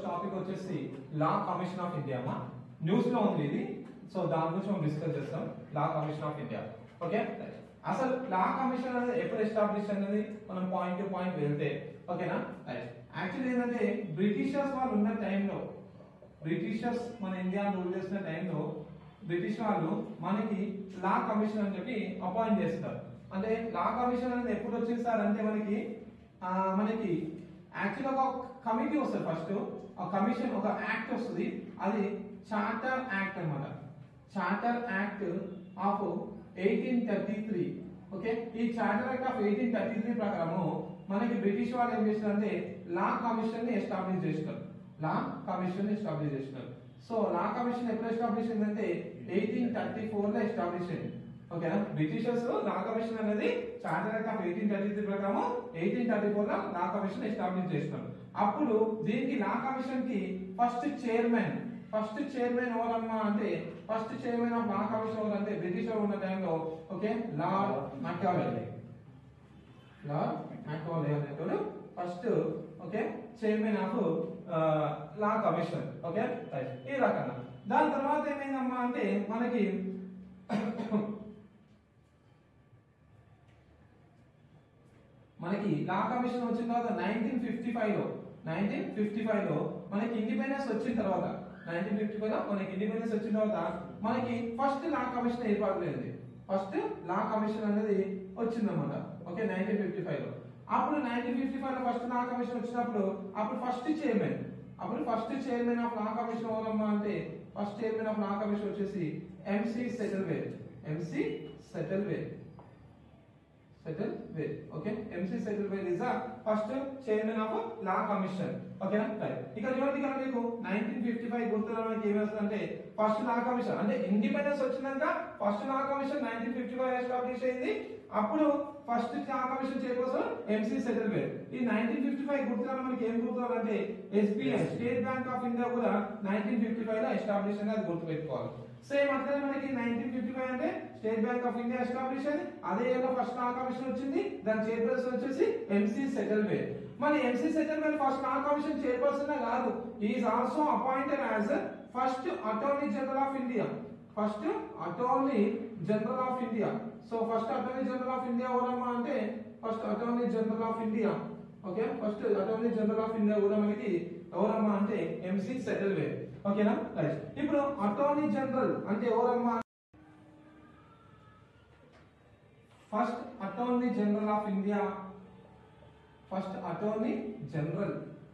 topic వచ్చేసి law commission of India అమ్మా news లో ఉంది ఇది సో దాని గురించి మనం డిస్కస్ చేస్తాం law commission of India okay అసలు లా కమిషన్ అనేది ఎప్పుడు ఎస్టాబ్లిష్ అనేది మనం పాయింట్ టు పాయింట్ వెళ్తే ఓకేనా యాక్చువల్లీ ఏంటంటే బ్రిటిషర్స్ వాళ్ళు ఉన్న టైంలో బ్రిటిషర్స్ మన ఇండియా రూల్ చేసిన టైంలో బ్రిటిష్ వాళ్ళు మనకి లా కమిషన్ అని చెప్పి అపాయింట్ చేస్తారు అంటే లా కమిషన్ అనేది ఎప్పుడు వచ్చింది సార్ అంటే మనకి ఆ, మనకి యాక్చువల్ ఒక కమిటీ వస్తుంది ఫస్ట్ ఆ కమిషన్ ఒక యాక్ట్ వస్తుంది అది చార్టర్ యాక్ట్ అన్నమాట charter act of eighteen thirty three okay ఈ charter act of eighteen thirty three ప్రకారము మనకి బ్రిటిష్ వాళ్ళు ఏం చేస్తారంటే లా కమిషన్ ని ఎస్టాబ్లిష్ చేసినారు లా కమిషన్ ని ఎస్టాబ్లిష్ చేసినారు సో లా కమిషన్ ఎప్పుడు ఎస్టాబ్లిష్ అయిందంటే ఎయిటీన్ థర్టీ ఫోర్ లో ఎస్టాబ్లిష్ అయింది ఓకేనా బ్రిటిషర్స్ లా కమిషన్ అనేది charter act of eighteen thirty three ప్రకారం ఎయిటీన్ థర్టీ ఫోర్ లో లా కమిషన్ ఎస్టాబ్లిష్ చేసినారు అప్పుడు దీనికి లా కమిషన్ కి ఫస్ట్ చైర్మన్ ఫస్ట్ చైర్మన్ ఎవరమ్మా అంటే first chairman of law commission ఎవరు అంటే బ్రిటిష్ వాళ్ళు ఉన్న టైంలో okay lord Macaulay lord Macaulay అనేటోడు first okay chairman of law commission okay right ఈ రకంగా దాని తర్వాత ఏమైందమ్మా అంటే మనకి మనకి లా కమిషన్ వచ్చిన తర్వాత నైన్టీన్ ఫిఫ్టీ ఫైవ్ లో నైన్టీన్ ఫిఫ్టీ ఫైవ్ లో మనకి ఇండిపెండెన్స్ వచ్చిన తర్వాత నైన్టీన్ ఫిఫ్టీ ఫైవ్ లో మనకి ఇండిపెండెన్స్ వచ్చిన తర్వాత మనకి ఫస్ట్ లా కమిషన్ ఏర్పడలేదు ఫస్ట్ లా కమిషన్ అనేది వచ్చిందన్నమాట ఓకే నైన్టీన్ ఫిఫ్టీ ఫైవ్ లో అప్పుడు నైన్టీన్ ఫిఫ్టీ ఫైవ్ లో ఫస్ట్ లా కమిషన్ వచ్చినప్పుడు అప్పుడు ఫస్ట్ చైర్మన్ అప్పుడు first chairman of law commission ఎవరమ్మా అంటే first chairman of law commission వచ్చేసి M C Setalvad M C Setalvad Setalvad okay M C Setalvad is first chairman of law commission ఓకేనా రైట్ ఇక్కడ చూడండి ఇక్కడ మీకు నైన్టీన్ ఫిఫ్టీ ఫైవ్ గుర్తులో మనకి ఏమి వస్తుందంటే ఫస్ట్ లా కమిషన్ అంటే ఇండిపెండెన్స్ వచ్చినాక first law commission nineteen fifty five establish అయింది అప్పుడు first law commission chairperson M C Setalvad ఈ నైన్టీన్ ఫిఫ్టీ ఫైవ్ గుర్తులో మనకి ఏం గుర్తులు అంటే SBI state bank of India కూడా నైన్టీన్ ఫిఫ్టీ ఫైవ్ లో ఎస్టాబ్లిష్ అనేది అది గుర్తుపెట్టుకోవాలి సేమ్ అట్లనే మనకి నైన్టీన్ ఫిఫ్టీ ఫైవ్ అంటే state bank of India establish అయింది అదే ఇయర్ లో ఫస్ట్ లా కమిషన్ వచ్చింది దాని చైర్పర్సన్ వచ్చేసి ఎంసీ సెటిల్ వేర్ మరి M C Setalvad first law commission chairperson కాదు is also appointed as first attorney general of India first attorney general of India so first attorney general of India ఎవరమ్మా అంటే first attorney general of India okay first attorney general of India కూడా మనకి ఎవరమ్మా అంటే M C Setalvad ఓకేనా right ఇప్పుడు attorney general అంటే ఎవరమ్మా first attorney general of India first attorney general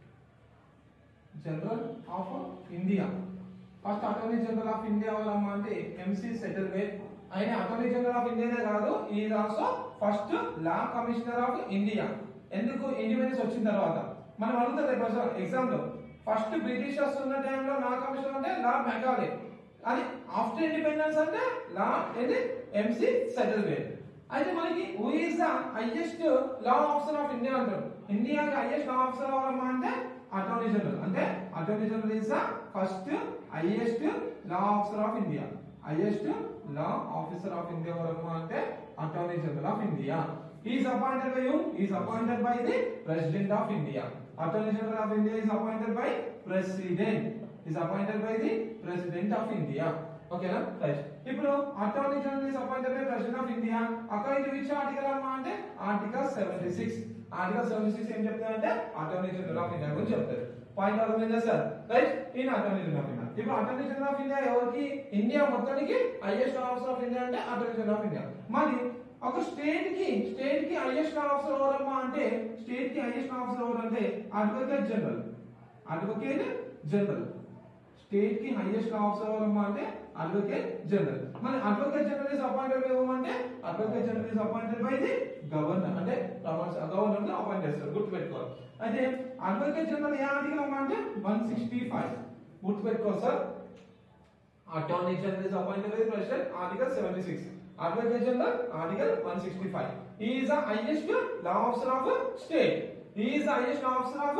general of India first attorney general of India ఎవరమ్మా అంటే ఎంసీ సెటిల్ వేర్ ఆయన అటార్నీ జనరల్ ఆఫ్ ఇండియానే కాదు ఈ also first law commissioner of India ఎందుకు ఇండిపెండెన్స్ వచ్చిన తర్వాత మనం అడుగుతుంది రేపు ఎగ్జామ్ లో ఫస్ట్ బ్రిటిషర్స్ ఉన్న టైంలో లా కమిషనర్ అంటే లా మెకాలే అది ఆఫ్టర్ ఇండిపెండెన్స్ అంటే లా ఇది ఎంసీ సెటిల్ వేర్ అయితే మనకి who is the highest law officer of India అంటారు ఇండియాకి హైయెస్ట్ లా ఆఫీసర్ ఎవరమ్మా అంటే అటార్నీ జనరల్ అంటే attorney general is the first highest law officer of India highest law officer of India ఎవరమ్మా అంటే attorney general of India is appointed by you is appointed by the president of India attorney general of India is appointed by president is appointed by the president of India ఓకేనా right ఇప్పుడు attorney general is appointed by president of India according to which article అమ్మా అంటే article 76 article 76 ఏం చెప్తారంటే attorney general of India గురించి చెప్తారు point అర్థం చేస్తారు రైట్ ఈయన అటార్నీ జనరల్ ఆఫ్ ఇండియా ఇప్పుడు అటార్నీ జనరల్ ఆఫ్ ఇండియా ఎవరికి ఇండియా మొత్తానికి హైయెస్ట్ ఆఫీసర్ ఆఫ్ ఇండియా అంటే అటార్నీ జనరల్ ఆఫ్ ఇండియా మరి ఒక స్టేట్ కి స్టేట్ కి హైయెస్ట్ ఆఫీసర్ ఎవరమ్మా అంటే స్టేట్ కి హైయెస్ట్ ఆఫీసర్ ఎవరు అంటే advocate general advocate general state కి హైయెస్ట్ ఆఫీసర్ ఎవరమ్మా అంటే అడ్వకేట్ జనరల్ మరి advocate general is appointed by whom అంటే advocate general is appointed by the governor అంటే గవర్నర్ ని అపాయింట్ చేస్తారు గుర్తుపెట్టుకోవాలి అయితే అడ్వకేట్ జనరల్ ఏ ఆర్టికల్ అమ్మా అంటే వన్ సిక్స్టీ ఫైవ్ గుర్తుపెట్టుకోవాలి sir attorney general is appointed by president article seventy six advocate general article one sixty five is the highest law officer of state is the highest officer of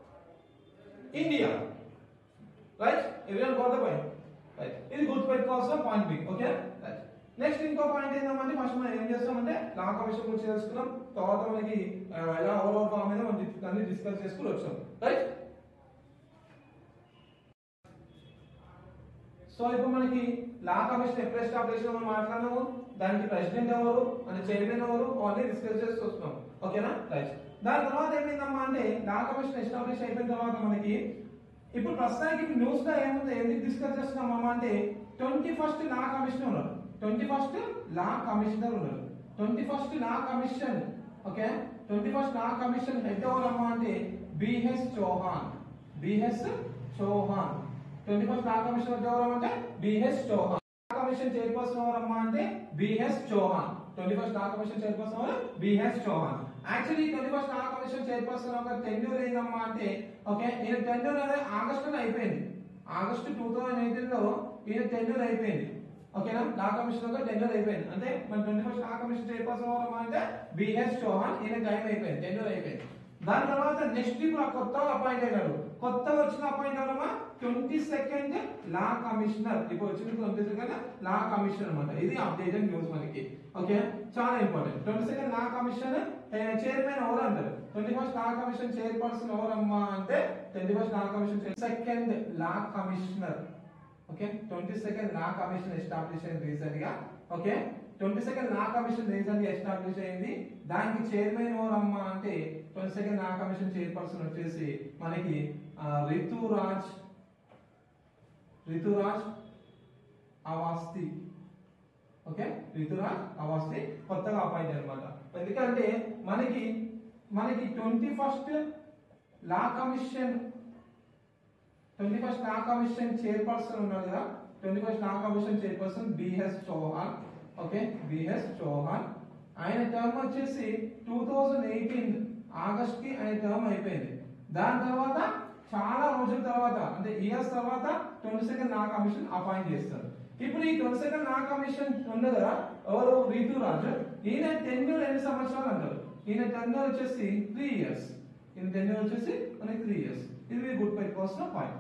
India right everyone got the point right ఇది గుర్తుపెట్టుకోవాల్సిన point B okay right next ఇంకో point ఏంటంటే first మనం ఏం చేస్తామంటే law commission గురించి తెలుసుకున్నాం తర్వాత మనకి ఆ, ఎలా ఓవరాల్ ఫామ్ మీద మనం అన్ని డిస్కస్ చేసుకుని వచ్చాం రైట్ సో ఇప్పుడు మనకి లా కమిషన్ ఎప్పుడు ఎస్టాబ్లిష్ మనం మాట్లాడినాము దానికి ప్రెసిడెంట్ ఎవరు అంటే చైర్మన్ ఎవరు అవన్నీ డిస్కస్ చేసి వస్తున్నాం ఓకేనా రైట్ దాని తర్వాత ఏమైందమ్మా అంటే లా కమిషన్ ఎస్టాబ్లిష్ అయిపోయిన తర్వాత మనకి ఇప్పుడు ప్రస్తుతానికి న్యూస్ లో ఏముంది ఎందుకు డిస్కస్ చేస్తున్నాం అంటే ట్వంటీ ఫస్ట్ లా కమిషనర్ ఉన్నారు ట్వంటీ ఫస్ట్ లా కమిషనర్ ఉన్నారు twenty first law commission okay twenty first law commission head ఎవరమ్మా అంటే B H Chauhan B H Chauhan twenty first law commission head ఎవరమ్మంటే B H Chauhan law commission chairperson ఎవరమ్మా అంటే B H Chauhan twenty first law commission chairperson ఎవరు B H Chauhan actually twenty first law commission chairperson ఒక tenure ఏందమ్మా అంటే okay ఈయన టెన్యూర్ అనేది ఆగస్టులో అయిపోయింది ఆగస్టు టూ థౌసండ్ ఎయిటీన్ లో ఈయన టెన్యూర్ అయిపోయింది ఓకేనా లా కమిషన్ ఒక టెన్యూర్ అయిపోయింది అంటే మన twenty first law commission chairperson ఎవరమ్మా అంటే బిహెచ్ చౌహాన్ ఈయన టైం అయిపోయింది టెన్యూర్ అయిపోయింది దాని తర్వాత నెక్స్ట్ ఇప్పుడు కొత్తగా అపాయింట్ అయినాడు కొత్తగా వచ్చిన అపాయింట్ అవడమా ట్వంటీ సెకండ్ లా కమిషనర్ ఇప్పుడు వచ్చిన ట్వంటీ సెకండ్ లా కమిషనర్ అనమాట ఇది అప్డేటెడ్ న్యూస్ మనకి ఓకే చాలా important twenty second law commission chairman ఎవరు అంటారు twenty first law commission chairperson ఎవరమ్మా అంటే twenty first law commission second law commissioner okay twenty second law commission establish అయింది recent గా okay twenty second law commission recent గా establish అయింది దానికి chairman ఎవరమ్మా అంటే twenty second law commission chairperson వచ్చేసి మనకి ఆ, రితురాజ్ రితురాజ్ అవాస్తి ఓకే రితురాజ్ అవాస్తి కొత్తగా అపాయింట్ అనమాట ఎందుకంటే మనకి మనకి twenty first law commission twenty first law commission chairperson ఉన్నారు కదా twenty first law commission chairperson B H Chauhan okay B H Chauhan ఆయన టర్మ్ వచ్చేసి టూ థౌజండ్ ఎయిటీన్ ఆగస్ట్ కి ఆయన టర్మ్ అయిపోయింది దాని తర్వాత చాలా రోజుల తర్వాత అంటే ఇయర్స్ తర్వాత twenty second law commission appoint చేస్తారు ఇప్పుడు ఈ ట్వంటీ సెకండ్ లా కమిషన్ ఉంది కదా ఎవరు రీతురాజు ఈయన టెన్యూర్ ఎన్ని సంవత్సరాలు అంటారు ఈయన టెన్యూర్ వచ్చేసి త్రీ ఇయర్స్ ఈయన టెన్యూర్ వచ్చేసి మనకి త్రీ ఇయర్స్ ఇది మీరు గుర్తుపెట్టుకోవాల్సిన పాయింట్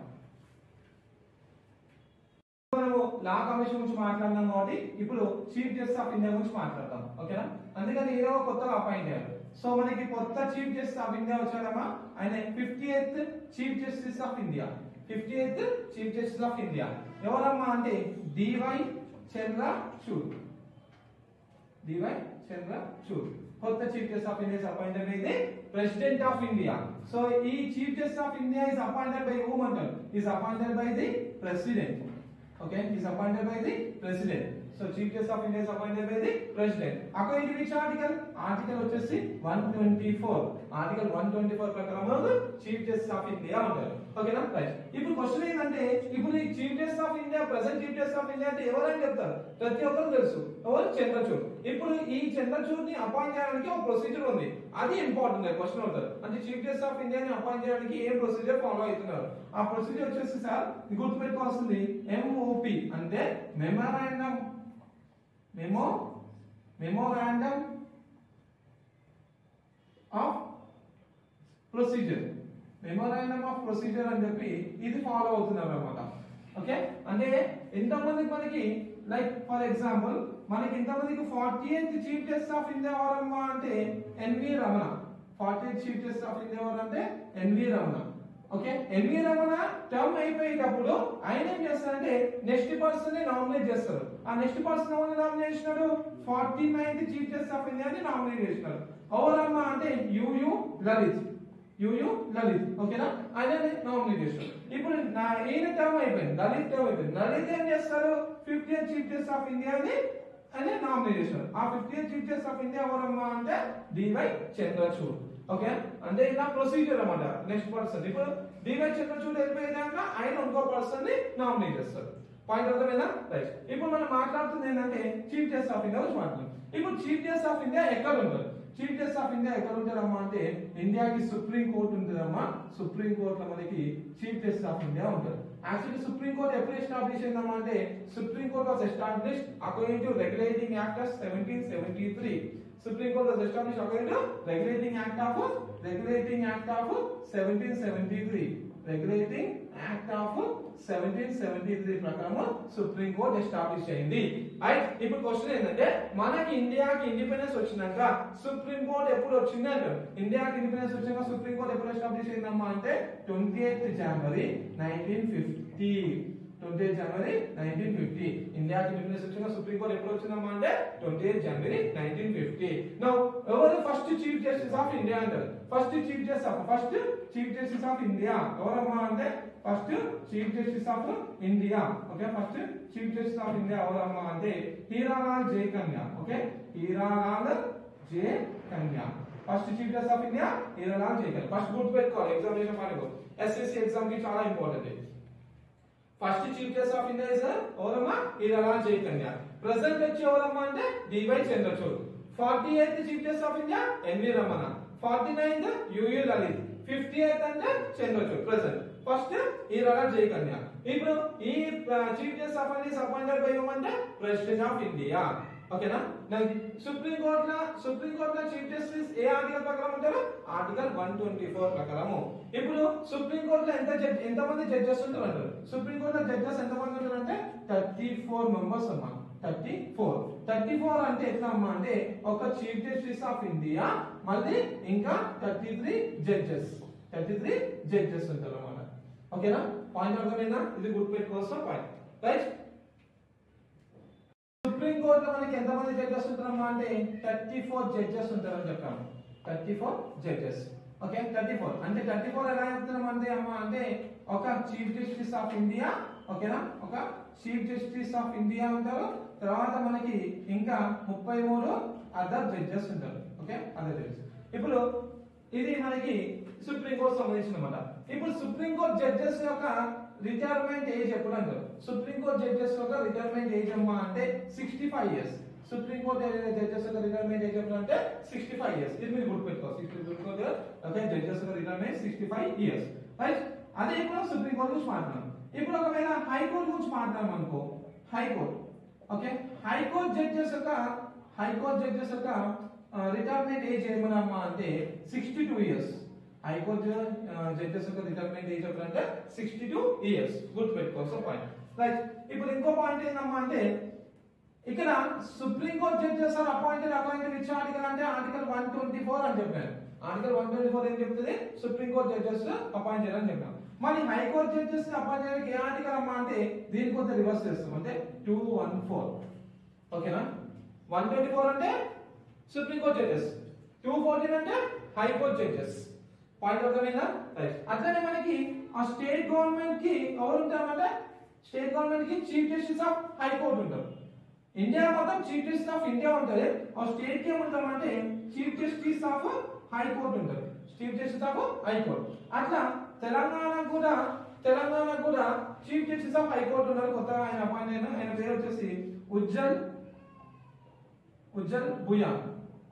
మనము లా కమిషన్ గురించి మాట్లాడినాం కాబట్టి ఇప్పుడు చీఫ్ జస్టిస్ ఆఫ్ ఇండియా గురించి మాట్లాడతాం ఓకేనా అందుకని ఈయన కొత్తగా అపాయింట్ అయ్యారు సో మనకి కొత్త చీఫ్ జస్టిస్ ఆఫ్ ఇండియా వచ్చారమ్మా ఆయన fifty eighth chief justice of India fifty eighth chief justice of India ఎవరమ్మా అంటే డివై చంద్రచూడ్ డివై చంద్రచూడ్ కొత్త chief justice of India appointed అయితే ప్రెసిడెంట్ ఆఫ్ ఇండియా సో ఈ chief justice of India is appointed by whom అంటారు is appointed by the president okay is appointed by the president so chief justice of india is appointed by the president according to which article article వచ్చేసి 124 article 124 ప్రకారం chief justice of India ఉంటారు ఓకేనా right ఇప్పుడు question ఏంటంటే ఇప్పుడు ఈ chief justice of India present chief justice of India అంటే ఎవరని చెప్తారు ప్రతి ఒక్కరు తెలుసు ఎవరు చంద్రచూడ్ ఇప్పుడు ఈ చంద్రచూడ్ ని అపాయింట్ చేయడానికి ఒక ప్రొసీజర్ ఉంది అది ఇంపార్టెంట్ క్వశ్చన్ అవుతారు అంటే చీఫ్ జస్టిస్ ఆఫ్ ఇండియా ని అపాయింట్ చేయడానికి ఏం ప్రొసీజర్ ఫాలో అవుతున్నారు ఆ ప్రొసీజర్ వచ్చేసి సార్ గుర్తుపెట్టుకోవాల్సింది ఎంఓపి అంటే memorandum memo memorandum of procedure memorandum of procedure అని చెప్పి ఇది ఫాలో అవుతున్నారు అనమాట ఓకే అంటే ఎంతమందికి మనకి లైక్ ఫర్ ఎగ్జాంపుల్ మనకి ఇంతమందికి forty eighth chief justice of India ఎవరమ్మా అంటే N V Ramana forty eighth chief justice of India ఎవరంటే N V Ramana okay N V Ramana term అయిపోయేటప్పుడు ఆయన ఏం చేస్తారంటే నెక్స్ట్ పర్సన్ ని నామినేట్ చేస్తారు ఆ నెక్స్ట్ పర్సన్ ఎవరిని నామినేట్ చేసినాడు forty ninth chief justice of India ని నామినేట్ చేసినారు ఎవరమ్మా అంటే యుయు లలిత్ యుయు లలిత్ ఓకేనా ఆయన నామినేట్ చేస్తారు ఇప్పుడు నా ఈయన టర్మ్ అయిపోయింది లలిత్ టర్మ్ అయిపోయింది లలిత్ ఏం చేస్తారు fifty chief justice of India ని అని నామినేట్ చేస్తారు ఆ fifty chief justice of India ఎవరమ్మా అంటే డివై చంద్రచూడ్ ఓకే అంటే ఇలా ప్రొసీజర్ అన్నమాట నెక్స్ట్ పర్సన్ ఇప్పుడు డివై చంద్రచూడ్ వెళ్ళిపోయినాక ఆయన ఇంకో పర్సన్ ని నామినేట్ చేస్తారు పాయింట్ అర్థమైందా రైట్ ఇప్పుడు మనం మాట్లాడుతుంది ఏంటంటే చీఫ్ జస్టిస్ ఆఫ్ ఇండియా గురించి మాట్లాడుతున్నాం ఇప్పుడు చీఫ్ జస్టిస్ ఆఫ్ ఇండియా ఎక్కడ ఉంటారు చీఫ్ జస్టిస్ ఆఫ్ ఇండియా ఎక్కడ ఉంటారమ్మా అంటే ఇండియాకి సుప్రీం కోర్ట్ ఉంటుందమ్మా సుప్రీం కోర్ట్ లో మనకి చీఫ్ జస్టిస్ ఆఫ్ ఇండియా ఉంటారు యాక్చువల్లీ సుప్రీం కోర్ట్ ఎప్పుడు ఎస్టాబ్లిష్ అయిందమ్మా అంటే supreme court was establish according to regulating act of seventeen seventy three supreme court was establish according to regulating act of regulating act of seventeen seventy three regulating act of seventeen seventy three ప్రకారం supreme court establish అయింది right ఇప్పుడు question ఏంటంటే మనకి ఇండియాకి independence వచ్చినాక supreme court ఎప్పుడు వచ్చింది అంటారు ఇండియాకి ఇండిపెండెన్స్ వచ్చినాక సుప్రీం కోర్ట్ ఎప్పుడు ఎస్టాబ్లిష్ అయిందమ్మా అంటే twenty eighth January nineteen fifty twenty January nineteen fifty ఇండియాకి ఇండిపెండెన్స్ వచ్చిన సుప్రీం కోర్ట్ ఎప్పుడు వచ్చిందమ్మా అంటే twenty January nineteen fifty no ఎవరు first chief justice of India అంటారు first chief justice of first chief justice of India ఎవరమ్మా అంటే first chief justice of India okay first chief justice of India ఎవరమ్మా అంటే Hiralal J Kania okay Hiralal J Kania first chief justice of India Hiralal J Kania first గుర్తు పెట్టుకోవాలి examination మనకు SSC exam కి చాలా important first chief justice of India is ఎవరమ్మా Hiralal J Kania present వచ్చి ఎవరమ్మా అంటే DY Chandrachud forty eighth chief justice of India NV Ramana forty ninth UU Lalit fifty eighth అంటే Chandrachud present first Hiralal J Kania ఇప్పుడు ఈ chief justice of India appointed by అంటే president of India ఓకేనా supreme court లో సుప్రీం కోర్ట్ లో చీఫ్ జస్టిస్ ఏ article ప్రకారం ఉంటారు ఆర్టికల్ వన్ ట్వంటీ ఫోర్ ప్రకారము ఇప్పుడు సుప్రీం కోర్ట్ లో ఎంత జడ్జ్ ఎంత మంది జడ్జెస్ ఉంటారు అంటారు సుప్రీం కోర్ట్ లో జడ్జెస్ ఎంత మంది ఉంటారు అంటే థర్టీ ఫోర్ మెంబర్స్ అమ్మా థర్టీ ఫోర్ థర్టీ ఫోర్ అంటే ఎట్లా అమ్మా అంటే ఒక చీఫ్ జస్టిస్ ఆఫ్ ఇండియా మళ్ళీ ఇంకా thirty three judges thirty three judges ఉంటారు అన్నమాట ఓకేనా పాయింట్ అర్థమైందా ఇది గుర్తుపెట్టుకోవాల్సిన పాయింట్ రైట్ సుప్రీం కోర్ట్ లో మనకి ఎంతమంది జడ్జెస్ ఉంటారమ్మా అంటే థర్టీ ఫోర్ జడ్జెస్ ఉంటారని చెప్పాము thirty four judges okay thirty four అంటే థర్టీ ఫోర్ ఎలా చెప్తున్నాం అంటే అమ్మా అంటే ఒక చీఫ్ జస్టిస్ ఆఫ్ ఇండియా ఓకేనా ఒక చీఫ్ జస్టిస్ ఆఫ్ ఇండియా ఉంటారు తర్వాత మనకి ఇంకా ముప్పై మూడు అదర్ జడ్జెస్ ఉంటారు ఓకే అదర్ జడ్జెస్ ఇప్పుడు ఇది మనకి సుప్రీం కోర్ట్ సంబంధించిన అన్నమాట ఇప్పుడు సుప్రీం కోర్ట్ జడ్జెస్ యొక్క రిటైర్మెంట్ ఏజ్ ఎప్పుడు అంటారు సుప్రీం కోర్ట్ జడ్జెస్ యొక్క రిటైర్మెంట్ ఏజ్ అమ్మా అంటే sixty five years supreme court judges యొక్క రిటైర్మెంట్ ఏజ్ ఎప్పుడు అంటే సిక్స్టీ ఫైవ్ ఇయర్స్ ఇది మీరు గుర్తుపెట్టుకోవాలి సిక్స్టీ కోర్ట్ ఓకే జడ్జెస్ యొక్క retirement sixty five years right అదే ఇప్పుడు సుప్రీం కోర్ట్ గురించి మాట్లాడడం ఇప్పుడు ఒకవేళ హైకోర్టు గురించి మాట్లాడడం అనుకో హైకోర్టు ఓకే హైకోర్టు జడ్జెస్ యొక్క హైకోర్టు జడ్జెస్ యొక్క రిటైర్మెంట్ ఏజ్ ఏమన్నా అంటే sixty two years high court judges యొక్క రిటైర్మెంట్ ఏజ్ ఎప్పుడంటే సిక్స్టీ టూ ఇయర్స్ గుర్తుపెట్టుకోవాల్సిన పాయింట్ రైట్ ఇప్పుడు ఇంకో పాయింట్ ఏంటమ్మా అంటే ఇక్కడ supreme court judges are appointed appointed ఇచ్చే ఆర్టికల్ అంటే ఆర్టికల్ వన్ ట్వంటీ ఫోర్ అని చెప్పాను ఆర్టికల్ వన్ ట్వంటీ ఫోర్ ఏం చెప్తుంది సుప్రీం కోర్ట్ జడ్జెస్ అపాయింటెడ్ అని చెప్పాను మరి హైకోర్టు జడ్జెస్ అపాయింట్ చేయడానికి ఏ ఆర్టికల్ అమ్మా అంటే దీని కొంత రివర్స్ చేస్తాం అంటే టూ వన్ ఫోర్ ఓకేనా వన్ ట్వంటీ ఫోర్ అంటే supreme court judges two fourteen అంటే హైకోర్టు జడ్జెస్ పాయింట్ అర్థమైందా రైట్ అట్లనే మనకి ఆ స్టేట్ గవర్నమెంట్ కి ఎవరు ఉంటారంటే స్టేట్ గవర్నమెంట్ కి చీఫ్ జస్టిస్ ఆఫ్ హైకోర్టు ఉంటారు ఇండియా మొత్తం చీఫ్ జస్టిస్ ఆఫ్ ఇండియా ఉంటుంది ఆ స్టేట్ కి ఏముంటామంటే చీఫ్ జస్టిస్ ఆఫ్ హైకోర్టు ఉంటారు చీఫ్ జస్టిస్ ఆఫ్ హైకోర్టు అట్లా తెలంగాణ కూడా తెలంగాణ కూడా చీఫ్ జస్టిస్ ఆఫ్ హైకోర్టు ఉన్నారు కొత్తగా ఆయన అపాయింట్ అయిన ఆయన పేరు వచ్చేసి ఉజ్జల్ ఉజ్జల్ భుయాన్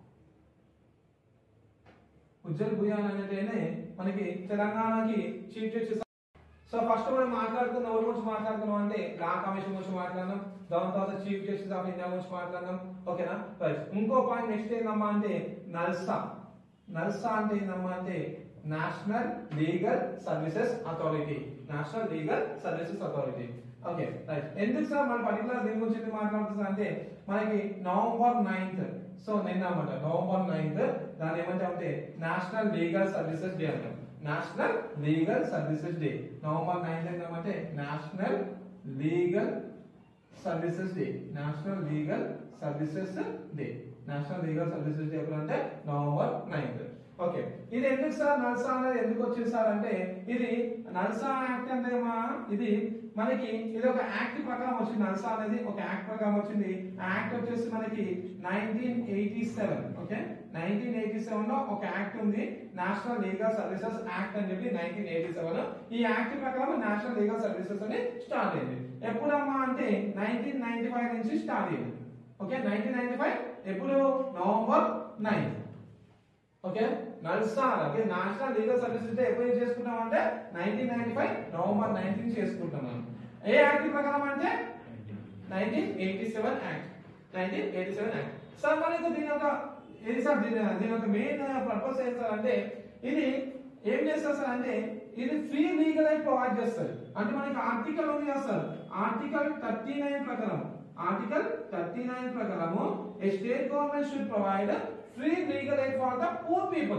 ఉజ్జల్ భుయాన్ అనేటైనే మనకి తెలంగాణకి చీఫ్ జస్టిస్ సో ఫస్ట్ మనం మాట్లాడుకున్న ఎవరి గురించి మాట్లాడుకున్నాం అంటే లా కమిషన్ గురించి మాట్లాడినాం దాని తర్వాత చీఫ్ జస్టిస్ ఆఫ్ ఇండియా గురించి మాట్లాడినాం ఓకేనా రైట్ ఇంకో పాయింట్ నెక్స్ట్ ఏందమ్మా అంటే నల్సా నల్సా అంటే ఏందమ్మా అంటే national legal services authority national legal services authority okay right ఎందుకు సార్ మన పర్టికులర్ దీని గురించి ఎందుకు మాట్లాడుతున్నా అంటే మనకి నవంబర్ నైన్త్ సో నిన్న అన్నమాట నవంబర్ నైన్త్ దాని ఏమంటే నేషనల్ లీగల్ సర్వీసెస్ డే అంటాం national legal services day November ninth ఏంటంటే national legal services day national legal services day national legal services day ఎప్పుడు అంటే నవంబర్ నైన్త్ ఓకే ఇది ఎందుకు సార్ నల్సా అనేది ఎందుకు వచ్చింది సార్ అంటే ఇది నల్సా యాక్ట్ అంటే మా ఇది మనకి ఇది ఒక యాక్ట్ ప్రకారం వచ్చింది నల్సా అనేది ఒక యాక్ట్ ప్రకారం వచ్చింది ఆ యాక్ట్ వచ్చేసి మనకి nineteen eighty seven okay nineteen eighty seven లో ఒక యాక్ట్ ఉంది నేషనల్ లీగల్ సర్వీసెస్ యాక్ట్ అని చెప్పి నైన్టీన్ ఎయిటీ సెవెన్ ఈ యాక్ట్ ప్రకారం నేషనల్ లీగల్ సర్వీసెస్ అని స్టార్ట్ అయింది ఎప్పుడమ్మా అంటే నైన్టీన్ నైన్టీ ఫైవ్ నుంచి స్టార్ట్ అయింది ఓకే నైన్టీన్ నైన్టీ ఫైవ్ ఎప్పుడు November nine okay NALSAR okay national legal services day ఎప్పుడు చేసుకుంటాం అంటే nineteen ninety five November nineteen చేసుకుంటున్నాం ఏ యాక్ట్ ప్రకారం అంటే nineteen eighty seven act nineteen eighty seven act sir మనకు దీని యొక్క ఏది సార్ దీని దీని యొక్క మెయిన్ పర్పస్ ఏంటి సార్ అంటే ఇది ఏం చేస్తారు సార్ అంటే ఇది ఫ్రీ లీగల్ ఎయిడ్ ప్రొవైడ్ చేస్తారు అంటే మనకి ఆర్టికల్ ఉంది కదా సార్ ఆర్టికల్ థర్టీ నైన్ ప్రకారం ఆర్టికల్ థర్టీ నైన్ ప్రకారము ఏ state government should provide free legal aid for the poor people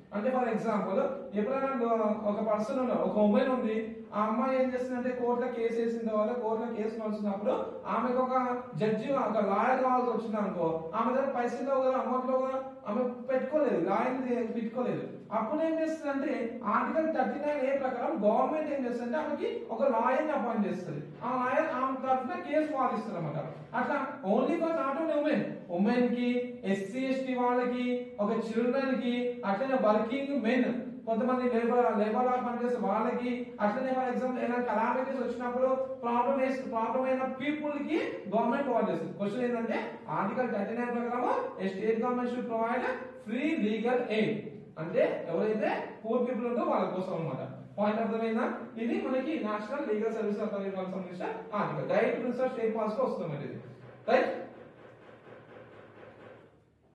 అంటే ఫర్ ఎగ్జాంపుల్ ఎప్పుడైనా లో- ఒక పర్సన్ ఉన్నారు ఒక ఉమెన్ ఉంది ఆ అమ్మాయి ఏం చేస్తుందంటే కోర్టులో కేసు వేసిన తర్వాత కోర్టులో కేసు నడుస్తున్నప్పుడు ఆమెకు ఒక జడ్జి ఒక లాయర్ కావాల్సి వచ్చింది అనుకో ఆమె దగ్గర పైసలు కదా అమౌంట్ లో కూడా ఆమె పెట్టుకోలేదు లాయర్ పెట్టుకోలేదు అప్పుడు ఏం చేస్తుందంటే ఆర్టికల్ థర్టీ నైన్ ఏ ప్రకారం గవర్నమెంట్ ఏం చేస్తుందంటే ఆమెకి ఒక లాయర్ అపాయింట్ చేస్తుంది ఆ లాయర్ ఆమె తరఫున కేసు వాదిస్తుంది అనమాట అట్లా only for not only women women కి ఎస్సీ ఎస్టీ వాళ్ళకి ఒక చిల్డ్రన్ కి అట్లనే వర్కింగ్ మెన్ కొంతమంది లేబర్ లేబర్ లా పనిచేసే వాళ్ళకి అట్లనే ఫర్ ఎగ్జాంపుల్ ఏదైనా కలామిటీస్ వచ్చినప్పుడు ప్రాబ్లమ్ ప్రాబ్లమ్ అయిన పీపుల్ కి గవర్నమెంట్ ప్రొవైడ్ చేస్తుంది క్వశ్చన్ ఏంటంటే ఆర్టికల్ థర్టీ నైన్ ప్రకారం state government should provide free legal aid అంటే ఎవరైతే పూర్ పీపుల్ ఉందో వాళ్ళ కోసం అన్నమాట పాయింట్ అర్థమైందా ఇది మనకి నేషనల్ లీగల్ సర్వీస్ అథారిటీ వాళ్ళకి సంబంధించిన ఆర్టికల్ డైరెక్ట్ ప్రిన్సిపల్ స్టేట్ పాస్ లో వస్తుంది ఇది రైట్